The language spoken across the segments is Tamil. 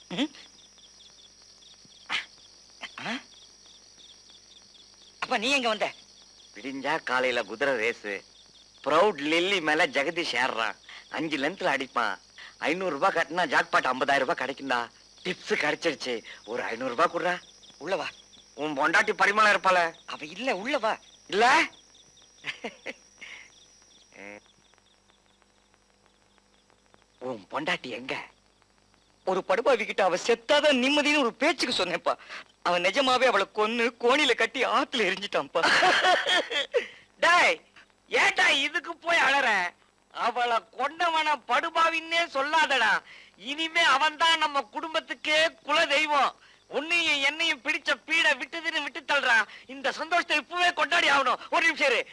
அப்ப நீ எங்க வந்த விடிஞ்சா காலையில குதிரை ரேஸு ப்ரௌட் லில்லி மேல ஜெகதீஷ் ஏறுறான் அஞ்சு லென்த்ல அடிப்பான் ஐநூறு ரூபாய் கட்டினா ஜாக்பாட் ஐம்பதாயிரம் ரூபாய் கிடைக்கும்டா டிப்ஸ் கிடைச்சிருச்சு ஒரு ஐநூறு ரூபாய் கொடுறா உள்ள வா உன் பொண்டாட்டி பரிமளம் இருப்பாள அவ இல்ல உள்ள வா இல்ல உன் பொண்டாட்டி எங்க ஒரு படுபாவி கிட்ட அவ செத்தாதான் நிம்மதின்னு ஒரு பேச்சுக்கு சொன்னேன்ப்பா அவன் நிஜமாவே அவளை கொன்னு கோணில கட்டி ஆத்துல எரிஞ்சிட்டான்ப்பா டேய் ஏட்டா இதுக்கு போய் அழற அவளை கொண்டவன படுபாவின்னே சொல்லாதடா இனிமே அவன்தான் நம்ம குடும்பத்துக்கே குல தெய்வம் உன்னையும் என்னையும் பிடிச்ச பீட விட்டுதுன்னு விட்டு தள்ளுறான் இந்த சந்தோஷத்தை இப்பவே கொண்டாடி ஆகணும் ஒரு நிமிஷம் இரு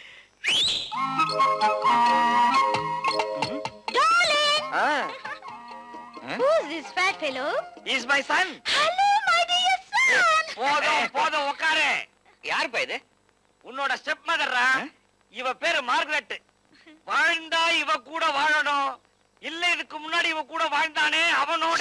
Darling! ஆ Who's this fat fellow? Is my son Hello, my dear son! போதும் போதும் உட்காரு யாருப்பா இது உன்னோட ஸ்டெப் மதர்ரா இவ பேரு மார்கரெட் வாழ்ந்தா இவ கூட வாழணும் இல்ல இதுக்கு முன்னாடி இவ கூட வாழ்ந்தானே அவனோட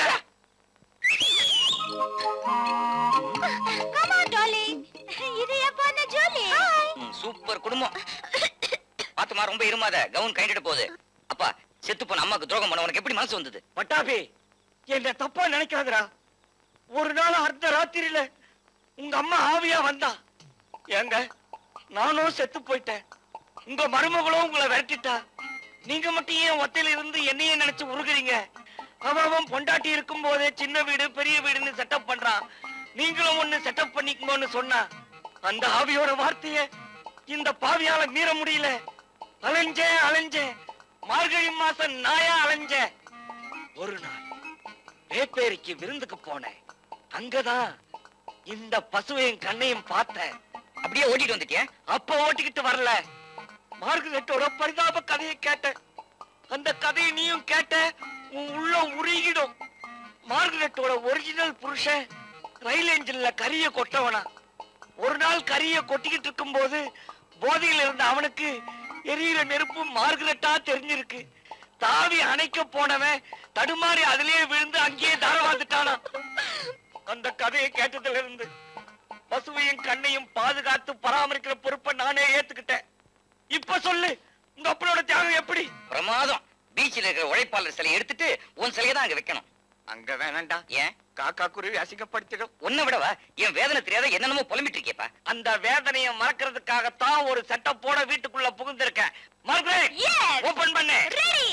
Come on, darling. இது என் பொண்ணு ஜூலி. Hi. ம், சூப்பர் குடும்பம் பாத்துமா ரொம்ப இருமாத கவுன் கைண்டிட்டு போகுது அப்பா செத்து போன அம்மாக்கு துரோகம் பண்ண உனக்கு எப்படி மனசு வந்தது பட்டாபி என்ன தப்பா நினைக்காதடா ஒரு நாள் அர்த்த ராத்திரியில உங்க அம்மா ஆவியா வந்தா ஏங்க நானும் செத்து போயிட்டேன் உங்க மருமகளும் உங்களை விரட்டிட்டா நீங்க மட்டும் ஏன் ஒத்தையில இருந்து என்னையே நினைச்சு உருகுறீங்க அவன் அவன் பொண்டாட்டி இருக்கும் போதே சின்ன வீடு பெரிய வீடுன்னு செட்டப் பண்றான் நீங்களும் ஒண்ணு செட்டப் பண்ணிக்கணும்னு சொன்னா அந்த ஆவியோட வார்த்தைய இந்த பாவியால மீற முடியல அலைஞ்சேன் அலைஞ்சேன் மார்கழி மாசம் நாயா அலைஞ்சேன் ஒரு நாள் வேப்பேரிக்கு விருந்துக்கு போனேன் அங்கதான் இந்த பசுவையும் கண்ணையும் பார்த்தேன் அப்படியே ஓட்டிட்டு வந்துட்டியா அப்ப ஓட்டிக்கிட்டு வரல மார்கரெட்டோட பரிதாப கதையை கேட்டேன் அந்த கதையை நீயும் கேட்ட உன் உள்ள உருகிடும் மார்கரெட்டோட ஒரிஜினல் புருஷன் ரயில் என்ஜின்ல கரிய கொட்டவனா ஒரு நாள் கரிய கொட்டிக்கிட்டு இருக்கும்போது போதையில் இருந்த அவனுக்கு எரியிற நெருப்பு மார்கரெட்டா தெரிஞ்சிருக்கு தாவி அணைக்க போனவன் தடுமாறி அதிலேயே விழுந்து அங்கேயே தாரவாந்துட்டானா அந்த கதையை கேட்டதுல இருந்து பசுவையும் கண்ணையும் பாதுகாத்து பராமரிக்கிற பொறுப்பை நானே ஏத்துக்கிட்டேன் இப்ப சொல்லு உங்க அப்பனோட தியாகம் எப்படி பிரமாதம் பீச்சில் இருக்கிற உழைப்பாளர் சிலையை எடுத்துட்டு உன் சிலையை தான் அங்க வைக்கணும் அங்க வேணாண்டா ஏன் காக்கா குருவி அசிங்கப்படுத்திடும் உன்னை விடவா என் வேதனை தெரியாத என்னென்னமோ புலம்பிட்டு இருக்கியப்பா அந்த வேதனையை மறக்கிறதுக்காகத்தான் ஒரு செட்டப்போட வீட்டுக்குள்ள புகுந்திருக்கேன் மார்கரெட் Yes. ஓபன் பண்ணு Ready.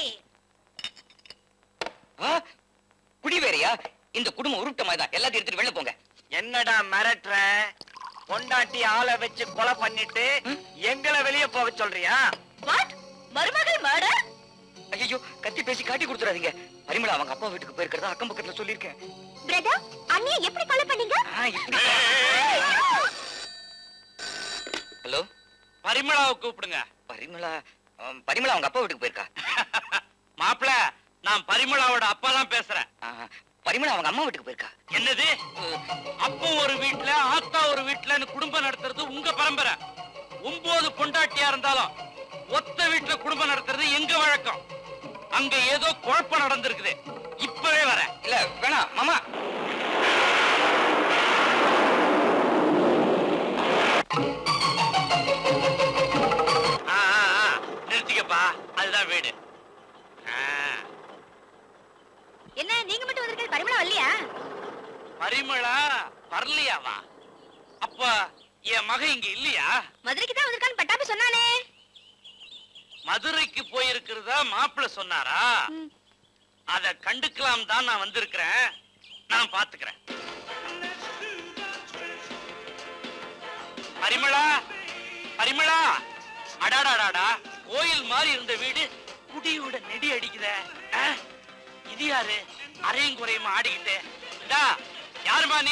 ஆ, குடி வேறையா இந்த குடும்பம் உருட்ட மாதிரி தான் எல்லாத்தையும் எடுத்துட்டு வெளில போங்க என்னடா மிரட்டுற பொண்டாட்டி ஆளை வச்சு கொலை பண்ணிட்டு எங்களை வெளிய போக சொல்றியா What? மருமகள் murder? ஐயோ கத்தி பேசி காட்டி கொடுத்துறாதீங்க பரிமளா அவங்க அப்பா வீட்டுக்கு போயிருக்கிறதா அக்கம் பக்கத்துல சொல்லியிருக்கேன் Brother, அண்ணியை எப்படி கொலை பண்ணீங்க? ஆ, இப்படி ஹலோ பரிமளாவை கூப்பிடுங்க பரிமளா ஆம், பரிமளா அவங்க அப்பா வீட்டுக்கு போயிருக்கா மாப்பிள நான் பரிமளாவோட அப்பா தான் பேசுறேன் ஆ, பரிமளா அவங்க அம்மா வீட்டுக்கு போயிருக்கா என்னது அப்பா ஒரு வீட்டுல ஆத்தா ஒரு வீட்டுலன்னு குடும்பம் நடத்துறது உங்க பரம்பரை ஒன்பது பொண்டாட்டியா இருந்தாலும் ஒத்த வீட்டுல குடும்பம் நடத்துறது எங்க வழக்கம் அங்க ஏதோ குழப்பம் நடந்திருக்குது இப்பவே வரேன் இல்ல வேணாம் மாமா ஆ, ஆ, ஆ, நிறுத்திக்கப்பா அதுதான் வீடு ஆ, என்ன நீங்க மட்டும் வந்திருக்கீங்க பரிமளா வரலையா பரிமளா வரலையாவா அப்ப என் மகன் இங்க இல்லையா மதுரைக்கு தான் வந்திருக்கான்னு பட்டாபி சொன்னானே மதுரைக்கு போயிருக்கிறதா மாப்பிள்ள சொன்னாரா அத கண்டுக்கலாம் தான் நான் வந்திருக்கிறேன் நான் பாத்துக்கிறேன் பரிமளா பரிமளா அடாடாடாடா கோயில் மாதிரி இருந்த வீடு குடியோட நெடி அடிக்குதே ஆ? இது யாரு அரையும் குறையுமா ஆடிக்கிட்டு டா யாருமா நீ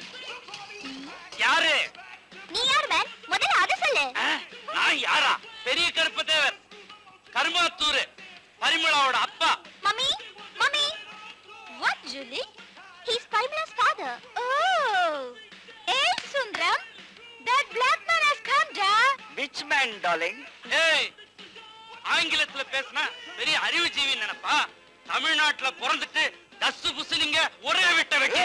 யாரு நீ யார் மேன் முதல்ல அதை சொல்லு ஆ? நான் யாரா பெரிய கருப்ப தேவர் கருமாத்தூர் பரிமளாவோட அப்பா mummy mummy what Julie he's Parimala's father oh hey Sundram that black man has come da which man darling ஏய் ஆங்கிலத்துல பேசினா பெரிய அறிவு ஜீவி நினைப்பா தமிழ்நாட்டுல பிறந்துட்டு டஸ்ஸு புசு நீங்க ஒரே விட்ட வைக்க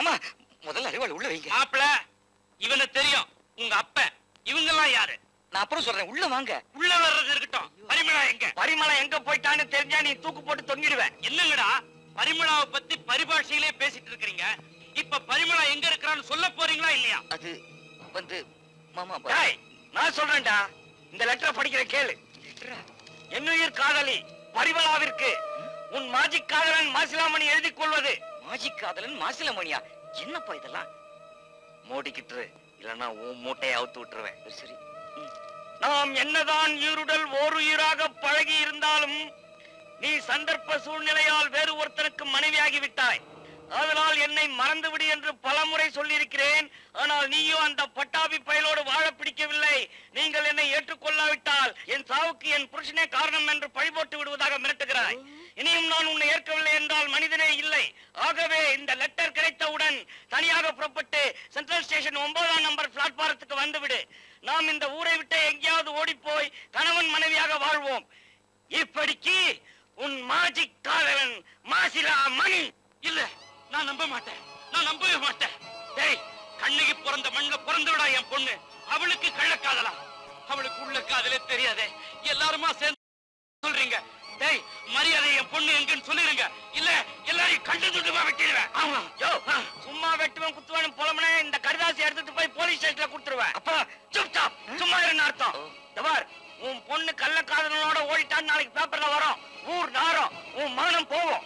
மாமா முதல்ல அறிவாள் உள்ள வைங்க மாப்பிள இவனை தெரியும் உங்க அப்பன் இவங்க எல்லாம் யாரு நான் அப்புறம் சொல்றேன் உள்ள வாங்க உள்ள வர்றது இருக்கட்டும் பரிமளா எங்க பரிமளம் எங்க போயிட்டான்னு தெரிஞ்சா நீ தூக்கு போட்டு தொங்கிடுவேன் என்னங்கடா பரிமளாவை பத்தி பரிபாஷையிலே பேசிட்டு இருக்கீங்க இப்ப பரிமளா எங்க இருக்கிறான்னு சொல்ல போறீங்களா இல்லையா அது வந்து மாமா ப- டேய், நான் சொல்றேன்டா இந்த லெட்டரை படிக்கிற கேளு என்னுயிர் காதலி பரிமளாவிற்கு உன் மாஜிக் காதலன் மாசிலாமணி எழுதிக் கொள்வது மாஜிக் காதலன் மாசிலமணியா என்னப்பா இதெல்லாம் மோடிக்கிட்டு இல்லன்னா உன் மூட்டையை அவுத்து விட்டுருவேன் சரி நாம் என்னதான் ஈருடல் ஓருயிராக பழகி இருந்தாலும் நீ சந்தர்ப்ப சூழ்நிலையால் வேறு ஒருத்தனுக்கு மனைவியாகி விட்டாய் அதனால் என்னை மறந்துவிடு என்று பலமுறை சொல்லியிருக்கிறேன் ஆனால் நீயும் அந்த பட்டாபி பயலோடு வாழ பிடிக்கவில்லை நீங்கள் என்னை ஏற்றுக்கொள்ளாவிட்டால் என் சாவுக்கு என் புருஷனே காரணம் என்று பழிபோட்டு விடுவதாக மிரட்டுகிறாய் இனியும் நான் உன்னை ஏற்கவில்லை என்றால் மனிதனே இல்லை ஆகவே இந்த லெட்டர் கிடைத்தவுடன் தனியாக புறப்பட்டு சென்ட்ரல் ஸ்டேஷன் ஒன்பதாம் நம்பர் பிளாட்பாரத்துக்கு வந்துவிடு நாம் இந்த ஊரை விட்டு எங்கேயாவது ஓடிப்போய் கணவன் மனைவியாக வாழ்வோம் இப்படிக்கு உன் மாஜிக் காதலன் மாசிலா மணி இல்ல நான் நம்ப மாட்டேன் நான் நம்பவே மாட்டேன் டேய் கண்ணகி பிறந்த மண்ணுல பிறந்தவிடா என் பொண்ணு அவளுக்கு கள்ளக்காதலா அவளுக்கு உள்ள காதலே தெரியாதே எல்லாருமா சேர்ந்து சொல்றீங்க டேய் மரியாதை என் பொண்ணு எங்கன்னு சொல்லிருங்க இல்ல எல்லாரையும் கண்டு துண்டுமா வெட்டிடுவேன் ஆமா யோ சும்மா வெட்டுவன் குத்துவன் புலம்பனே இந்த கடிதாசி எடுத்துட்டு போய் போலீஸ் ஸ்டேஷன்ல கொடுத்துருவேன் அப்பா சுப் சாப் சும்மா இருன்னு அர்த்தம் இந்த பார் உன் பொண்ணு கள்ளக்காதலனோட ஓடிட்டான்னு நாளைக்கு பேப்பர்ல வரும் ஊர் நாரம் உன் மானம் போவோம்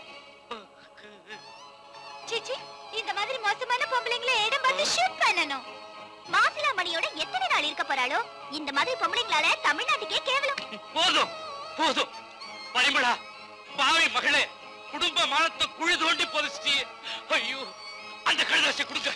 சிச்சி இந்த மாதிரி மோசமான பொம்பளைங்களை இடம் பார்த்து ஷூட் பண்ணணும் மாசிலா மணியோட எத்தனை நாள் இருக்க போறாளோ இந்த மாதிரி பொம்பளைங்களால தமிழ்நாட்டுக்கே கேவலம் போதும் போதும் பரிமளா பாவி மகளே குடும்ப மானத்தை குழி தோண்டி பொதிச்சிட்டி ஐயோ அந்த கழுதாசை கொடுங்க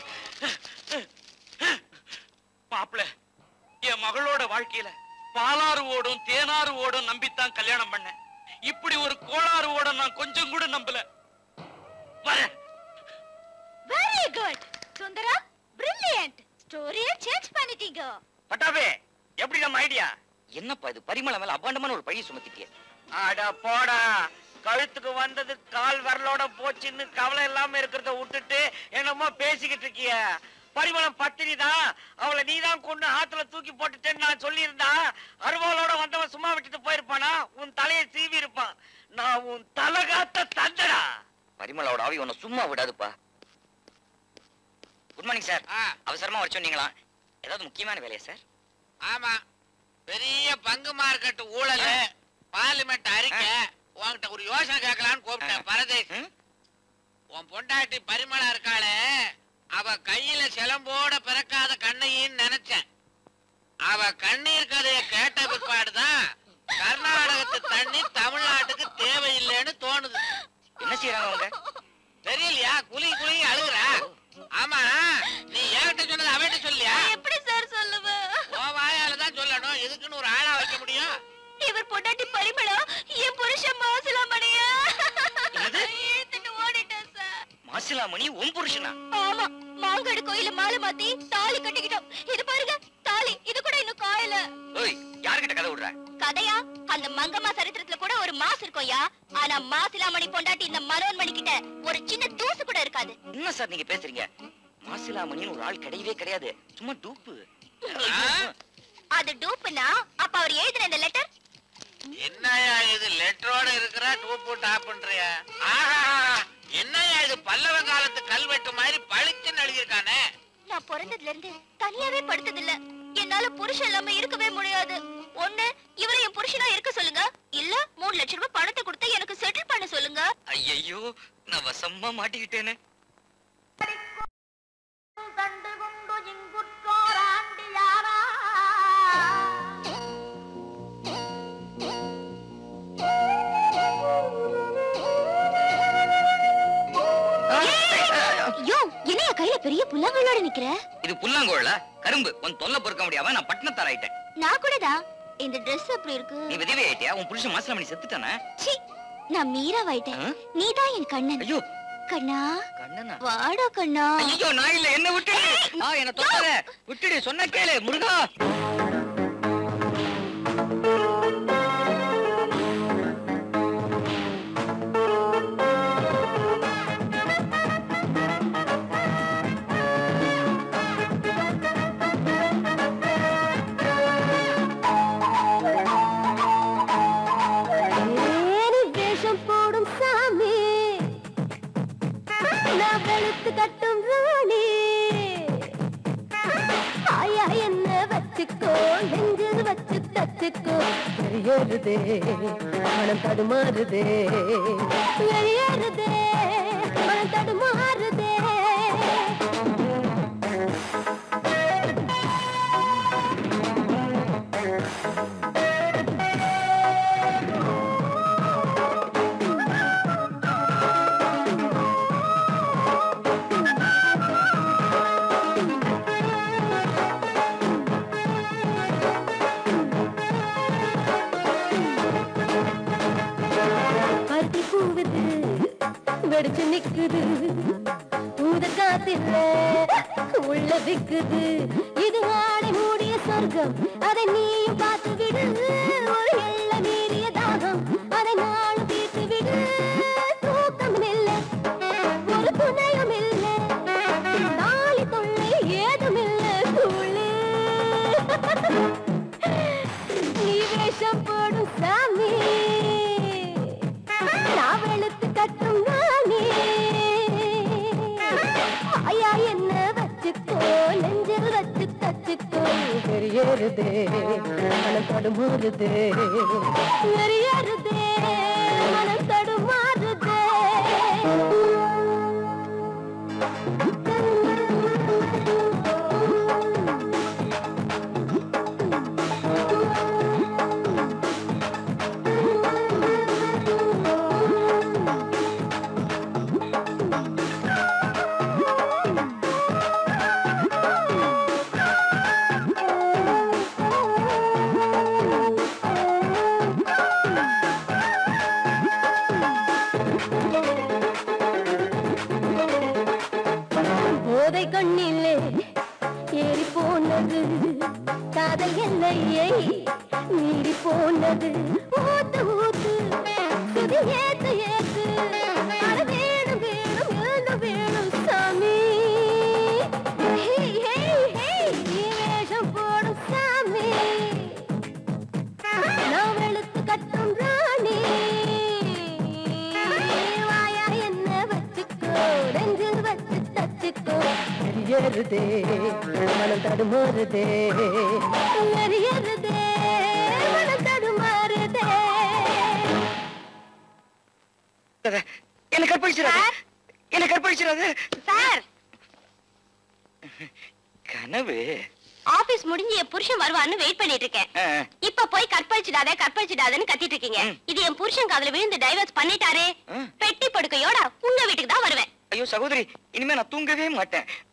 மாப்பிள என் மகளோட வாழ்க்கையில பாலாறு ஓடும் தேனாறு ஓடும் நம்பித்தான் கல்யாணம் பண்ணேன் இப்படி ஒரு கோளாறு ஓடும் நான் கொஞ்சம் கூட நம்பல வரேன் வெரி குட் சுந்தரா பிரில்லியன்ட் ஸ்டோரியை சேஞ்ச் பண்ணிட்டீங்க பட்டாபே எப்படி நம்ம ஐடியா என்னப்பா இது பரிமள மேல அபாண்டமான ஒரு பழி சுமத்திட்டியே அட போடா கழுத்துக்கு வந்தது கால் வரலோட போச்சுன்னு கவலை இல்லாம இருக்கிறத விட்டுட்டு என்னமோ பேசிக்கிட்டு இருக்கிய பரிமளம் பத்தினி தான் அவளை நீதான் கொண்டு ஆத்துல தூக்கி போட்டுட்டேன்னு நான் சொல்லியிருந்தா அருவாளோட வந்தவன் சும்மா விட்டுட்டு போயிருப்பானா உன் தலையை சீவி இருப்பான் நான் உன் தலகாத்த தந்தடா பரிமளாவோட ஆவி உன்னை சும்மா விடாதுப்பா குட் மார்னிங் சார் ஆ, அவசரமா வர சொன்னீங்களா ஏதாவது முக்கியமான வேலையா சார் ஆமா பெரிய பங்கு மார்க்கெட் ஊழல் பார்லிமெண்ட் அறிக்கை உன்கிட்ட ஒரு யோசனை கேட்கலான்னு கூப்பிட்டேன் ஆ. பரதேஷ் ம்? உன் பொண்டாட்டி பரிமளா இருக்காளே அவ கையில சிலம்போட பிறக்காத கண்ணையின்னு நினைச்சேன் அவ கண்ணீர் கதைய கேட்ட பிற்பாடுதான் கர்நாடகத்து தண்ணி தமிழ்நாட்டுக்கு தேவையில்லைன்னு தோணுது என்ன செய்யறாங்க அவங்க தெரியலையா குலி குலி அழுகுறா ஆமா நீ என்கிட்ட சொன்னது அவட்ட சொல்லியா எப்படி சார் சொல்லுவேன் உன் வாயால தான் சொல்லணும் இதுக்குன்னு ஒரு ஆளா வைக்க முடியும் இவர் பொண்டாட்டி பரிமளா என் புருஷன் மாசிலா மணியா இழுத்துட்டு ஓடிட்டேன் சார் மாசிலாமணி உன் புருஷனா ஆமா மாங்காடு கோயில மாலை மாத்தி தாலி கட்டிக்கிட்டோம் இது பாருங்க தாலி இது கூட இன்னும் காயல ஓய் யாருக்கிட்ட கதை விடுற கதையா அந்த மங்கம்மா சரித்திரத்துல கூட ஒரு மாசு இருக்கும்யா ஆனா மாசிலாமணி பொண்டாட்டி இந்த மனோன்மணி கிட்ட ஒரு சின்ன தூசு கூட இருக்காது என்ன சார் நீங்க பேசுறீங்க மாசிலாமணின்னு ஒரு ஆள் கிடையவே கிடையாது சும்மா டூப்பு அது டூப்புனா அப்ப அவர் எழுதின இந்த லெட்டர் என்னையா இது லெட்டரோட இருக்கிற டூப்பு டாப்ன்றிய ஆஹா என்னையா இது பல்லவ காலத்து கல்வெட்டு மாதிரி பளிச்சுன்னு எழுதியிருக்கானே நான் பிறந்ததுல இருந்து தனியாவே படுத்தது இல்ல என்னால புருஷன் இல்லாம இருக்கவே முடியாது ஒண்ணு இவரை என் புருஷனா இருக்க சொல்லுங்க இல்ல மூணு லட்சம் ரூபாய் பணத்தை கொடுத்து எனக்கு செட்டில் பண்ண சொல்லுங்க ஐயையோ நான் வசமா மாட்டிக்கிட்டேனே கண்டு கொண்டு இங்குற்றோராண்டியாரா யோ என்னைய கையில பெரிய புல்லாங்கல்லோட நிக்கிற இது புல்லாங்கோழ கரும்பு உன் தொல்லை பொறுக்க முடியாம நான் பட்டணத்தார் ஆயிட்டேன் நான் கூடதான் இந்த Dress எப்படி இருக்கு நீ விதவி ஆயிட்டியா உன் புருஷன் மாசிலாமணி செத்துட்டானே சி நான் மீராவாயிட்டேன் ஆ? நீதான் என் கண்ணன் ஐயோ கண்ணா கண்ணனா வாடா கண்ணா ஐயோ நான் இல்ல என்ன விட்டுடு ஆ என்ன தொட்டாத விட்டுடு சொன்ன கேளு முருகா நான் வெளுத்து கட்டும் ராணி ஆயா என்ன வச்சுக்கோ நெஞ்சில் வச்சு தச்சுக்கோ வெளியேறுதே மனம் தடுமாறுதே வெளியேறுதே மனம் தடுமாறுதே பருத்தி பூவுது வெடிச்சு நிக்குது ஊத காத்தில்ல உள்ள விக்குது இது ஆடை மூடிய சொர்க்கம் அதை நீயும் பார்த்து விடு ஒரு எல்ல மீறிய தாகம் அதை நானும் தீர்த்து விடு தூக்கம் இல்லை ஒரு துணையும் இல்லை நாளை தொல்லை ஏதும் இல்லை துளி நீ வேஷம் போடும் சாமி நான் வெளுத்து கட்டும் நானே ஐயா என்ன வச்சுக்கோ நெஞ்சில் வச்சு தச்சுக்கோ வெளியேறுதே மனம் தடுமாறுதே எரியறுதே மனம் தடுமாறுதே போதை கண்ணிலே ஏறி போனது காதல் எல்லையை மீறி போனது ஊத்து ஊத்து சுதி ஏத்து ஏத்து அட வேணும் வேணும் எழுந்து வேணும் சாமி ஹே ஹே ஹே நீ வேஷம் போடும் சாமி நான் வெளுத்து கட்டும் ராணி வாயா என்ன வச்சுக்கோ நெஞ்சில் வச்சு தச்சுக்கோ வெளியேறுதே மனம் தடுமாறுதே எரியறுதே மனம் தடுமாறுதே என்ன கற்பழிச்சிடாத என்ன கற்பழிச்சிடாத சார் கனவு ஆபீஸ் முடிஞ்சு என் புருஷன் வருவான்னு வெயிட் பண்ணிட்டு இருக்கேன் ஆ, இப்ப போய் கற்பழிச்சிடாத கற்பழிச்சிடாதன்னு கத்திட்டு இருக்கீங்க ம். இது என் புருஷன் காதுல விழுந்து டைவர்ஸ் பண்ணிட்டாரே ம். பெட்டி படுக்கையோட உங்க வீட்டுக்கு தான் வருவேன் ஐயோ சகோதரி இனிமே நான் தூங்கவே மாட்டேன்